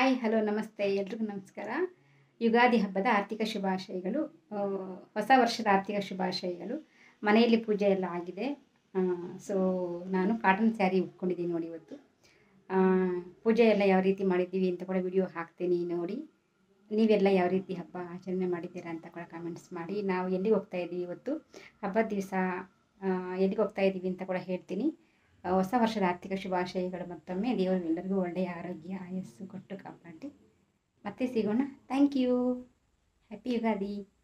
hi hello ನಮಸ್ತೆ ಎಲ್ರಿಗೂ ನಮಸ್ಕಾರ ಯುಗಾದಿ ಹಬ್ಬದ ಆರ್ಥಿಕ ಶುಭಾಶಯಗಳು ಆ, ಹೊಸ ವರ್ಷದ ಆರ್ಥಿಕ ಶುಭಾಶಯಗಳು ಮನೆಯಲ್ಲಿ ಪೂಜೆ ಎಲ್ಲ ಆಗಿದೆ ಸೊ ನಾನು ಕಾಟನ್ ಸ್ಯಾರಿ ಉಟ್ಕೊಂಡಿದ್ದೀನಿ ನೋಡಿ ಇವತ್ತು ಆ, ಪೂಜೆ ಎಲ್ಲ ಯಾವ ರೀತಿ ಮಾಡಿದ್ದೀವಿ ಅಂತ ಕೂಡ ವಿಡಿಯೋ ಹಾಕ್ತೀನಿ ನೋಡಿ ನೀವೆಲ್ಲ ಯಾವ ರೀತಿ ಹಬ್ಬ ಆಚರಣೆ ಮಾಡಿದ್ದೀರಾ ಅಂತ ಕೂಡ ಕಾಮೆಂಟ್ಸ್ ಮಾಡಿ ನಾವು ಎಲ್ಲಿಗೆ ಹೋಗ್ತಾ ಇದ್ದೀವಿ ಇವತ್ತು ಹಬ್ಬದ ದಿವಸ ಎಲ್ಲಿಗೆ ಹೋಗ್ತಾ ಇದ್ದೀವಿ ಅಂತ ಕೂಡ ಹೇಳ್ತೀನಿ ಆ, ಹೊಸ ವರ್ಷದ ಆರ್ಥಿಕ ಶುಭಾಶಯಗಳು ಮತ್ತೊಮ್ಮೆ ದೇವರು ಎಲ್ಲರಿಗೂ ಒಳ್ಳೆಯ ಆರೋಗ್ಯ ಆಯಸ್ಸು ಕೊಟ್ಟು ಕಾಪಾಡಿ ಮತ್ತೆ ಸಿಗೋಣ ಥ್ಯಾಂಕ್ ಯು ಹ್ಯಾಪಿ ಯುಗಾದಿ